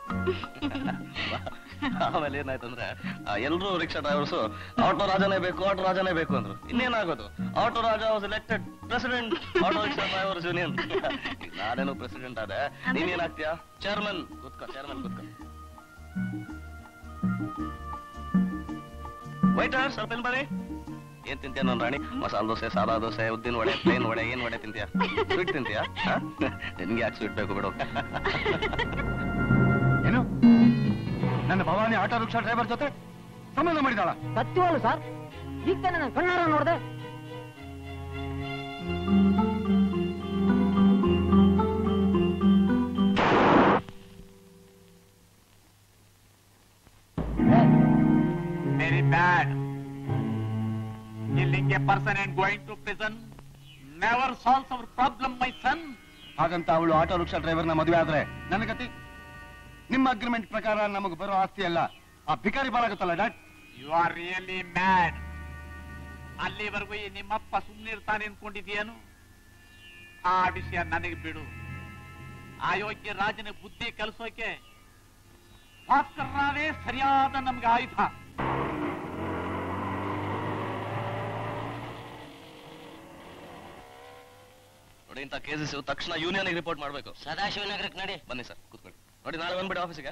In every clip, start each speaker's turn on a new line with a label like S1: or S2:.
S1: ಆಮೇಲೆ ಏನಾಯ್ತಂದ್ರೆ ಎಲ್ಲರೂ rickshaw drivers auto ರಾಜನೇ ಬೇಕು ಆಟೋ ರಾಜನೇ ಬೇಕು ಅಂದ್ರು ಇನ್ನೇನಾಗೋದು auto Raja was elected president auto rickshaw drivers union ನಾನೇನು ಪ್ರೆಸಿಡೆಂಟ್ ಆದೆ ನೀನೇನಾಗ್ತೀಯಾ ಚೇರ್ಮನ್ ಕೂತ್ಕೋ ಚೇರ್ಮನ್ ಕೂತ್ಕೋ ವೈಟರ್ ಸ್ವಲ್ಪ ಇಲ್ಲಿ ಬನ್ನಿ ಏನ್ ತಿಂತೀಯ ನನ್ ರಾಣಿ ಮಸಾಲ ದೋಸೆ ಸಾದಾ ದೋಸೆ ಉದ್ದಿನ ವಡೆ ಪ್ಲೇನ್ ವಡೆ ಏನ್ ವಡೆ ತಿಂತೀಯ ಸ್ವೀಟ್ ತಿಂತೀಯ ನಿನ್ಗೆ ಯಾಕೆ ಸ್ವೀಟ್ ಬೇಕು ಬಿಡು
S2: ಏನು ನನ್ನ ಭವಾನಿ ಆಟೋ ರಿಕ್ಷಾ ಡ್ರೈವರ್ ಜೊತೆ ಸಂಬಂಧ ಮಾಡಿದಾಳ
S3: ಸತ್ಯವಲ್ಲ ಸರ್ ಈಗ ತಾನೇ ನಾನು ಕಣ್ಣಾರ ನೋಡ್ದೆ
S4: Very bad. Killing a person and going to prison never solves our problem, my son.
S2: ಹಾಗಂತ ಅವಳು ಆಟೋ ರಿಕ್ಷಾ ಡ್ರೈವರ್ನ ಮದುವೆ ಆದ್ರೆ ನನ್ನ ಗತಿ ನಿಮ್ಮ ಅಗ್ರಿಮೆಂಟ್ ಪ್ರಕಾರ ನಮಗೆ ಬರೋ ಆಸ್ತಿ ಅಲ್ಲ ಆ ಭಿಕಾರಿ ಬಾಳಾಗುತ್ತಲ್ಲ ಡಾಟ್
S4: You are really mad. ಅಲ್ಲಿವರೆಗೂ ಈ ನಿಮ್ಮಪ್ಪ ಸುಮ್ಮನಿರ್ತಾನೆ ಅನ್ಕೊಂಡಿದ್ಯೇನು ಆ ವಿಷಯ ನನಗೆ ಬಿಡು ಅಯೋಗ್ಯ ರಾಜನ ಬುದ್ಧಿ ಕಲಿಸೋಕೆ ಭಾಸ್ಕರ್ ರಾವೇ ಸರಿಯಾದ ನಮ್ಗೆ ಆಯುಧ
S1: ನೋಡಿ ಇಂಥ ಕೇಸಸ್ ತಕ್ಷಣ ಯೂನಿಯನ್ ರಿಪೋರ್ಟ್ ಮಾಡ್ಬೇಕು
S3: ಸದಾಶಿವನಗರಕ್ಕೆ ನಡಿ
S1: ಬನ್ನಿ ಸರ್ ಕೂತ್ಕೊಳ್ಳಿ ನೋಡಿ ನಾಳೆ ಬಂದ್ಬಿಡಿ ಆಫೀಸಿಗೆ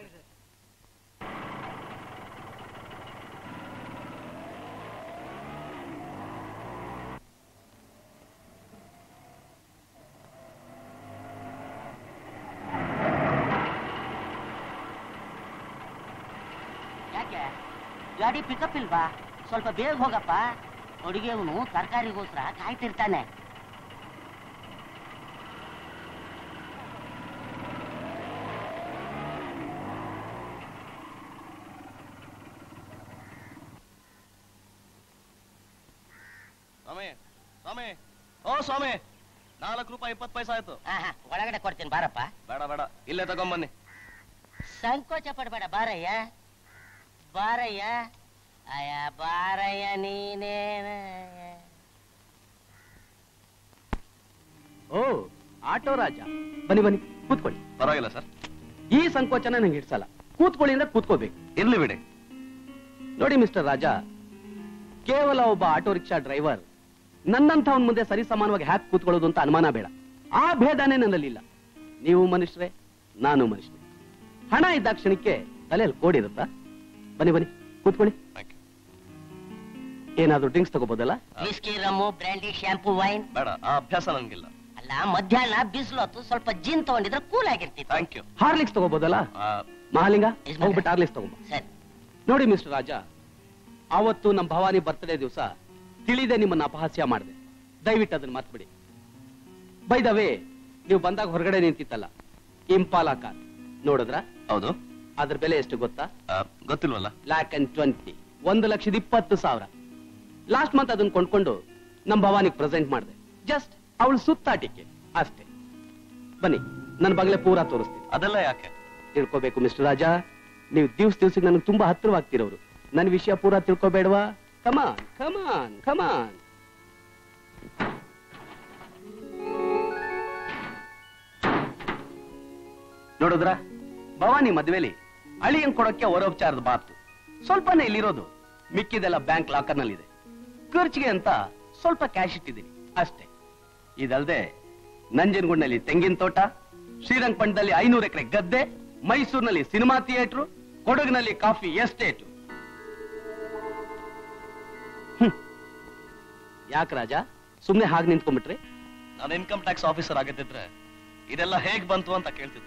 S3: ಯಾಕೆ ಗಾಡಿ ಪಿಕಪ್ ಇಲ್ವಾ ಸ್ವಲ್ಪ ಬೇಗ ಹೋಗಪ್ಪ ಅಡುಗೆವನು ತರಕಾರಿಗೋಸ್ಕರ ಕಾಯ್ತಿರ್ತಾನೆ
S1: ಸ್ವಾಮಿ ಸ್ವಾಮಿ ಓ ಸ್ವಾಮಿ ನಾಲ್ಕು ರೂಪಾಯಿ ಇಪ್ಪತ್ತು ಪೈಸೆ ಆಯ್ತು
S3: ಆಹಾ, ಒಳಗಡೆ ಕೊಡ್ತೀನಿ ಬಾರಪ್ಪ
S1: ಬೇಡ ಬೇಡ ಇಲ್ಲೇ ತಗೊಂಬನ್ನಿ
S3: ಸಂಕೋಚ ಪಡ್ಬೇಡ ಬಾರಯ್ಯ ಬಾರಯ್ಯ ಅಯ್ಯ ಬಾರಯ್ಯ ನೀನೇನ
S5: ಓ ಆಟೋ ರಾಜ ಬನ್ನಿ ಬನ್ನಿ ಕೂತ್ಕೊಳ್ಳಿ
S1: ಪರವಾಗಿಲ್ಲ ಸರ್
S5: ಈ ಸಂಕೋಚನ ನಂಗೆ ಹಿಡ್ಸಲ್ಲ ಕೂತ್ಕೊಳ್ಳಿ ಅಂದ್ರೆ ಕೂತ್ಕೋಬೇಕು
S1: ಇರ್ಲಿ ಬಿಡಿ
S5: ನೋಡಿ ಮಿಸ್ಟರ್ ರಾಜ ಕೇವಲ ಒಬ್ಬ ಆಟೋ ರಿಕ್ಷಾ ಡ್ರೈವರ್ ನನ್ನಂಥವನ್ ಮುಂದೆ ಸರಿ ಸಮಾನವಾಗಿ ಹ್ಯಾಕ್ ಕೂತ್ಕೊಳ್ಳೋದು ಅಂತ ಅನುಮಾನ ಬೇಡ ಆ ಭೇದನೇ ನನ್ನಲ್ಲಿಲ್ಲ ನೀವು ಮನುಷ್ಯರೇ ನಾನು ಮನುಷ್ಯನೇ ಹಣ ಇದ್ದ ಕ್ಷಣಕ್ಕೆ ತಲೆಯಲ್ಲಿ ಕೋಡಿರುತ್ತಾ ಬನ್ನಿ ಬನ್ನಿ ಕೂತ್ಕೊಳ್ಳಿ
S1: Thank you.
S5: ಏನಾದ್ರೂ ಡ್ರಿಂಕ್ಸ್ ತಗೋಬೋದಲ್ಲ
S3: whisky rum brandy shampoo wine
S1: ಬೇಡ ಆ ಅಭ್ಯಾಸ ನನ್ಗಿಲ್ಲ
S3: ಅಲ್ಲ ಮಧ್ಯಾಹ್ನ ಬಿಸಿಲು ಹೊತ್ತು ಸ್ವಲ್ಪ ಜಿನ್ ತಗೊಂಡಿದ್ರೆ ಕೂಲ್ ಆಗಿರ್ತಿತ್ತು
S1: ಥ್ಯಾಂಕ್ ಯು
S5: ಹಾರ್ಲಿಕ್ಸ್ ತಗೋಬೋದಲ್ಲ ಮಹಾಲಿಂಗ
S3: Yes, madam.
S5: ಹೋಗ್ಬಿಟ್ಟು ಹಾರ್ಲಿಕ್ಸ್ ತಗೊಂಬ
S3: ಸರಿ
S5: ನೋಡಿ ಮಿಸ್ಟರ್ ರಾಜ ಅವತ್ತು ನಮ್ಮ ಭವಾನಿ ಬರ್ತ್ಡೇ ದಿವಸ ತಿಳಿದೆ ನಿಮ್ಮನ್ನ ಅಪಹಾಸ್ಯ ಮಾಡಿದೆ ದಯವಿಟ್ಟು ಅದನ್ನ ಮರ್ತ್ಬಿಡಿ ಬೈ ದ ವೇ ನೀವು ಬಂದಾಗ ಹೊರಗಡೆ ನಿಂತಿತ್ತಲ್ಲ ಇಂಪಾಲ ಕಾರ್ ನೋಡಿದ್ರ
S1: ಹೌದು
S5: ಅದ್ರ ಬೆಲೆ ಎಷ್ಟು ಗೊತ್ತಾ
S1: ಆ, ಗೊತ್ತಿಲ್ವಲ್ಲ
S5: ಲ್ಯಾಕ್ ಅಂಡ್ ಟ್ವೆಂಟಿ ಒಂದು ಲಕ್ಷದ ಇಪ್ಪತ್ತು ಸಾವಿರ ಲಾಸ್ಟ್ ಮಂತ್ ಅದನ್ನ ಕೊಂಡ್ಕೊಂಡು ನಮ್ಮ ಭವಾನಿಗೆ ಪ್ರೆಸೆಂಟ್ ಮಾಡಿದೆ ಜಸ್ಟ್ ಅವಳು ಸುತ್ತಾಟಿಕೆ ಅಷ್ಟೇ ಬನ್ನಿ ನನ್ನ ಬಗಲೇ ಪೂರಾ ತೋರಿಸ್ತೀನಿ
S1: ಅದೆಲ್ಲ ಯಾಕೆ
S5: ತಿಳ್ಕೋಬೇಕು ಮಿಸ್ಟರ್ ರಾಜ ನೀವು ದಿವ್ಸ ದಿವ್ಸಕ್ಕೆ ನನಗೆ ತುಂಬಾ ಹತ್ತಿರವಾಗ್ತಿರೋರು ನನ್ನ ವಿಷಯ ಪೂರಾ ತಿಳ್ಕೋಬೇಡವಾ ಕಮಾನ್ ಕಮಾನ್ ಕಮಾನ್ ನೋಡಿದ್ರ ಭವಾನಿ ಮದ್ವೆಲಿ ಅಳಿಯನ್ ಕೊಡೋಕೆ ವರೋಪಚಾರದ ಬಾತು ಸ್ವಲ್ಪನೇ ಇಲ್ಲಿರೋದು ಮಿಕ್ಕಿದೆಲ್ಲ ಬ್ಯಾಂಕ್ ಲಾಕರ್ ನಲ್ಲಿದೆ ಖರ್ಚಿಗೆ ಅಂತ ಸ್ವಲ್ಪ ಕ್ಯಾಶ್ ಇಟ್ಟಿದ್ದೀನಿ ಅಷ್ಟೇ ಇದಲ್ದೆ ನಂಜನಗೂಡ್ನಲ್ಲಿ ತೆಂಗಿನ ತೋಟ ಶ್ರೀರಂಗಪಟ್ಟಣದಲ್ಲಿ ಐನೂರು ಎಕರೆ ಗದ್ದೆ ಮೈಸೂರಿನಲ್ಲಿ ಸಿನಿಮಾ ಥಿಯೇಟ್ರು ಕೊಡಗಿನಲ್ಲಿ ಕಾಫಿ ಎಸ್ಟೇಟು ಯಾಕೆ ರಾಜ ಸುಮ್ನೆ ಹಾಗೆ ನಿಂತ್ಕೊಂಡ್ಬಿಟ್ರಿ
S1: ನಾನು ಇನ್ಕಮ್ ಟ್ಯಾಕ್ಸ್ ಆಫೀಸರ್ ಆಗಿದ್ದಿದ್ರೆ ಇದೆಲ್ಲ ಹೇಗ್ ಬಂತು ಅಂತ ಕೇಳ್ತಿದ್ದೆ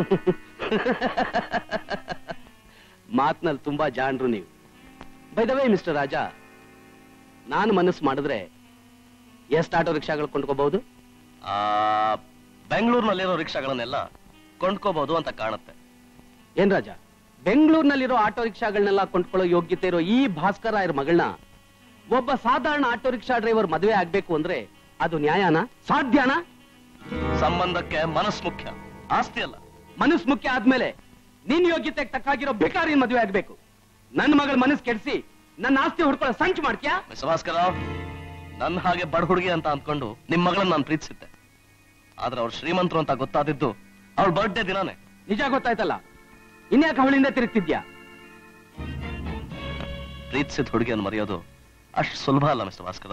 S5: ಮಾತ್ನಲ್ಲಿ ತುಂಬಾ ಜಾಣರು ನೀವು ಬೈದವೇ ಮಿಸ್ಟರ್ ರಾಜ ನಾನು ಮನಸ್ಸು ಮಾಡಿದ್ರೆ ಎಷ್ಟು ಆಟೋ ರಿಕ್ಷಾಗಳು ಕೊಂಡ್ಕೋಬಹುದು
S1: ಆ ಬೆಂಗಳೂರಿನಲ್ಲಿರೋ ರಿಕ್ಷಾಗಳನ್ನೆಲ್ಲ ಕೊಂಡ್ಕೋಬಹುದು ಅಂತ ಕಾಣುತ್ತೆ
S5: ಏನ್ ರಾಜ ಬೆಂಗಳೂರಿನಲ್ಲಿರೋ ಆಟೋ ರಿಕ್ಷಾಗಳನ್ನೆಲ್ಲ ಕೊಂಡ್ಕೊಳ್ಳೋ ಯೋಗ್ಯತೆ ಇರೋ ಈ ಭಾಸ್ಕರ ಇರೋ ಮಗಳನ್ನ ಒಬ್ಬ ಸಾಧಾರಣ ಆಟೋ ರಿಕ್ಷಾ ಡ್ರೈವರ್ ಮದುವೆ ಆಗ್ಬೇಕು ಅಂದ್ರೆ ಅದು ನ್ಯಾಯನಾ ಸಾಧ್ಯನಾ
S1: ಸಂಬಂಧಕ್ಕೆ ಮನಸ್ಸು ಮುಖ್ಯ ಆಸ್ತಿ ಅಲ್ಲ
S5: ಮನಸ್ ಮುಖ್ಯ ಆದ್ಮೇಲೆ ನಿನ್ ಯೋಗ್ಯತೆಗೆ ತಕ್ಕಾಗಿರೋ ಭಿಕಾರಿ ಮದುವೆ ಆಗ್ಬೇಕು ನನ್ನ ಮಗಳ ಮನಸ್ಸು ಕೆಡಿಸಿ ನನ್ನ ಆಸ್ತಿ ಹುಡ್ಕೊಳ್ಳೋ ಸಂಚು ಮಾಡ್ತೀಯಾ
S1: ಮಿಸ್ ಭಾಸ್ಕರ ನನ್ನ ಹಾಗೆ ಬಡ ಹುಡುಗಿ ಅಂತ ಅಂದ್ಕೊಂಡು ನಿಮ್ ಮಗಳನ್ನ ನಾನು ಪ್ರೀತಿಸಿದ್ದೆ ಆದ್ರೆ ಅವ್ರು ಶ್ರೀಮಂತರು ಅಂತ ಗೊತ್ತಾದಿದ್ದು ಅವ್ಳ ಬರ್ಡೇ ದಿನಾನೇ
S5: ನಿಜ ಗೊತ್ತಾಯ್ತಲ್ಲ ಇನ್ಯಾಕೆ ಅವಳಿಂದ ತಿರುಗ್ತಿದ್ಯಾ
S1: ಪ್ರೀತಿಸಿದ ಹುಡುಗಿಯನ್ನು ಮರೆಯೋದು ಅಷ್ಟು ಸುಲಭ ಅಲ್ಲ ಮಿಸ್ಟರ್ ಭಾಸ್ಕರ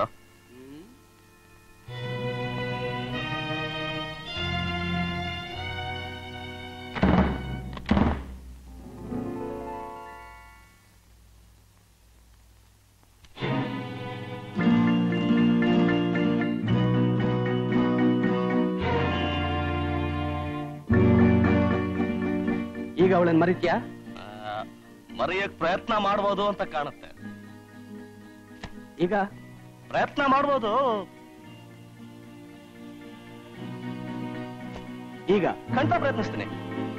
S5: ಈಗ ಅವಳನ್ನ ಮರಿತ್ಯಾ
S1: ಆ, ಮರೆಯಕ್ ಪ್ರಯತ್ನ ಮಾಡ್ಬೋದು ಅಂತ ಕಾಣುತ್ತೆ
S5: ಈಗ
S1: ಪ್ರಯತ್ನ ಮಾಡ್ಬೋದು
S5: ಈಗ
S1: ಖಂಡಿತ ಪ್ರಯತ್ನಿಸ್ತೀನಿ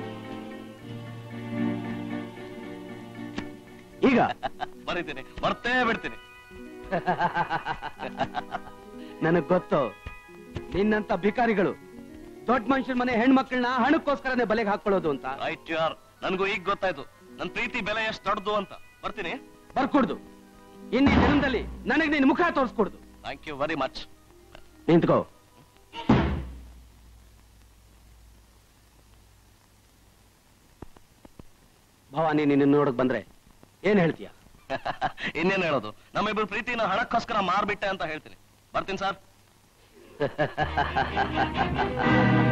S5: ಈಗ
S1: ಮರಿತೀನಿ ಮರ್ತೇ ಬಿಡ್ತೀನಿ
S5: ನನಗ್ ಗೊತ್ತು ನಿನ್ನಂತ ಭಿಕಾರಿಗಳು ದೊಡ್ಡ ಮನುಷ್ಯರ ಮನೆ ಹೆಣ್ಮಕ್ಳನ್ನ ಹಣಕ್ಕೋಸ್ಕರನೇ ಬಲೆಗೆ ಹಾಕೊಳ್ಳೋದು ಅಂತ
S1: ರೈಟ್ ಯಾರ್ ನನಗೂ ಈಗ ಗೊತ್ತಾಯ್ತು ನನ್ ಪ್ರೀತಿ ಬೆಲೆ ಎಷ್ಟು ದೊಡ್ಡದು ಅಂತ ಬರ್ತೀನಿ
S5: ಬರ್ಕೊಡ್ದು ಇನ್ನೀ ಜನ್ಮದಲ್ಲಿ ನನಗ್ ನಿನ್ ಮುಖ ತೋರಿಸ್ಕೊಡ್ದು
S1: ಥ್ಯಾಂಕ್ ಯು ವೆರಿ ಮಚ್
S5: ನಿಂತ್ಕೋ ಭವಾನಿ ನಿನ್ನ ನೋಡಕ್ ಬಂದ್ರೆ ಏನ್ ಹೇಳ್ತೀಯ
S1: ಇನ್ನೇನ್ ಹೇಳೋದು ನಮ್ಮಿಬ್ರು ಪ್ರೀತಿನ ಹಣಕ್ಕೋಸ್ಕರ ಮಾರ್ಬಿಟ್ಟೆ ಅಂತ ಹೇಳ್ತೀನಿ ಬರ್ತೀನಿ ಸರ್